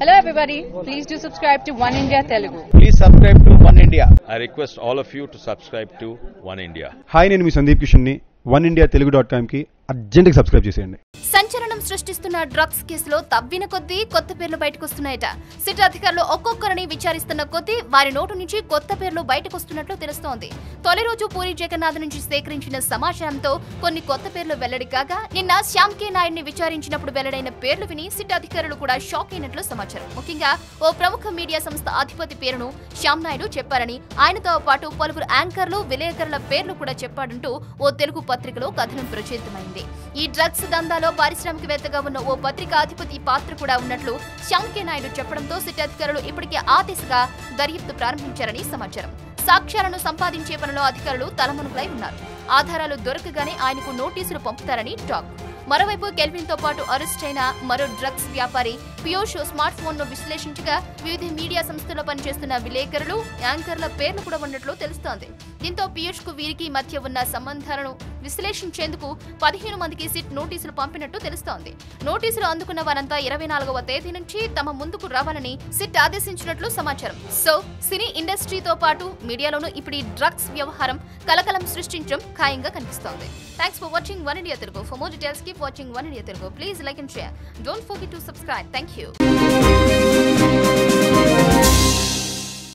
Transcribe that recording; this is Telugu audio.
Hello everybody, please do subscribe to One India Telugu. Please subscribe to One India. I request all of you to subscribe to One India. Hi నేను మీ సందీప్ కిషన్ని వన్ ఇండియా తెలుగు డాట్ కామ్కి అర్జెంట్గా సబ్స్క్రైబ్ చేసేయండి సంచలనం సృష్టిస్తున్న డ్రగ్స్ కేసులో తవ్విన కొద్దీ కొత్త పేర్లు బయటకు వస్తున్నాయట సిట్ అధికారులు ఒక్కొక్కరిని విచారిస్తున్న కొద్దీ వారి నోటు నుంచి కొత్త పేర్లు బయటకు వస్తున్నట్లు తెలుస్తోంది తొలి రోజు పూరి జగన్నాథ్ నుంచి సేకరించిన సమాచారంతో కొన్ని కొత్త పేర్లు వెల్లడి కాగా నిన్న శ్యామ్ కే నాయుడిని విచారించినప్పుడు వెల్లడైన పేర్లు విని సిట్ అధికారులు కూడా షాక్ అయినట్లు సమాచారం ముఖ్యంగా ఓ ప్రముఖ మీడియా సంస్థ అధిపతి పేరును శ్యామ్ నాయుడు చెప్పారని ఆయనతో పాటు పలువురు యాంకర్లు విలేకరుల పేర్లు కూడా చెప్పాడంటూ ఓ తెలుగు పత్రికలో కథనం ప్రచురితమైంది ఈ డ్రగ్స్ దందాలో పారిశ్రామికవేత్తగా ఉన్న ఓ పత్రిక అధిపతి పాత్ర కూడా ఉన్నట్లు శంకే నాయుడు చెప్పడంతో సిట్ అధికారులు ఇప్పటికే ఆ దిశగా దర్యాప్తు ప్రారంభించారని సమాచారం సాక్ష్యాలను సంపాదించే పనిలో అధికారులు తలమునుకులై ఉన్నారు ఆధారాలు దొరకగానే ఆయనకు నోటీసులు పంపుతారని టాక్ మరోవైపు కెల్విన్ తో పాటు అరెస్ట్ అయిన మరో డ్రగ్స్ వ్యాపారి పియోష్ స్మార్ట్ ఫోన్ ను విశ్లేషించగా వివిధ మీడియా సంస్థల్లో పనిచేస్తున్న విలేకరులు యాంకర్ల పేర్లు కూడా ఉన్నట్లు తెలుస్తోంది దీంతో పియూష్ కు వీరికి మధ్య ఉన్న సంబంధాలను విశ్లేషించేందుకు పదిహేను మందికి సిట్ నోటీసులు పంపినట్టు తెలుస్తోంది నోటీసులు అందుకున్న వారంతా ఇరవై నాలుగవ తేదీ నుంచి తమ ముందుకు రావాలని సిట్ ఆదేశించినట్లు సమాచారం సో సినీ ఇండస్ట్రీతో పాటు మీడియాలోనూ ఇప్పుడు ఈ డ్రగ్స్ వ్యవహారం కలకలం సృష్టించడం ఖాయంగా కనిపిస్తోంది thanks for watching One India Telugu for more details keep watching One India Telugu please like and share don't forget to subscribe thank you